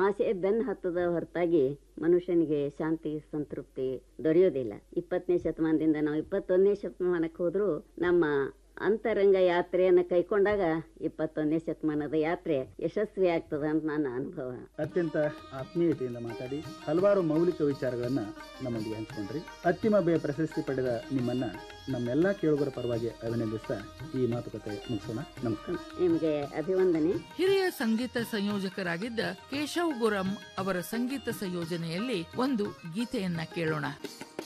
ಆಸೆ ಬೆನ್ನು ಹತ್ತದ ಹೊರತಾಗಿ ಮನುಷ್ಯನಿಗೆ ಶಾಂತಿ ಸಂತೃಪ್ತಿ ದೊರೆಯೋದಿಲ್ಲ ಇಪ್ಪತ್ತನೇ ಶತಮಾನದಿಂದ ನಾವು ಇಪ್ಪತ್ತೊಂದನೇ ಶತಮಾನಕ್ಕೆ ಹೋದ್ರೂ ನಮ್ಮ ಅಂತರಂಗ ಯಾತ್ರೆಯನ್ನು ಕೈಕೊಂಡಾಗ ಇಪ್ಪತ್ತೊಂದನೇ ಶತಮಾನದ ಯಾತ್ರೆ ಯಶಸ್ವಿ ಆಗ್ತದ ಅಂತ ನನ್ನ ಅನುಭವ ಅತ್ಯಂತ ಆತ್ಮೀಯತೆಯಿಂದ ಮಾತಾಡಿ ಹಲವಾರು ಮೌಲಿಕ ವಿಚಾರಗಳನ್ನ ನಮ್ಮೊಂದಿಗೆ ಹಂಚಿಕೊಂಡ್ರಿ ಅತ್ತಿಮ ಬೆ ಪ್ರಶಸ್ತಿ ಪಡೆದ ನಿಮ್ಮನ್ನ ನಮ್ಮೆಲ್ಲ ಕೇಳುಗರ ಪರವಾಗಿ ಅಭಿನಂದಿಸ್ತಾ ಈ ಮಾತುಕತೆ ಮುಗಿಸೋಣ ನಮಸ್ಕಾರ ನಿಮಗೆ ಅಭಿವಂದನೆ ಹಿರಿಯ ಸಂಗೀತ ಸಂಯೋಜಕರಾಗಿದ್ದ ಕೇಶವ್ ಗುರಂ ಅವರ ಸಂಗೀತ ಸಂಯೋಜನೆಯಲ್ಲಿ ಒಂದು ಗೀತೆಯನ್ನ ಕೇಳೋಣ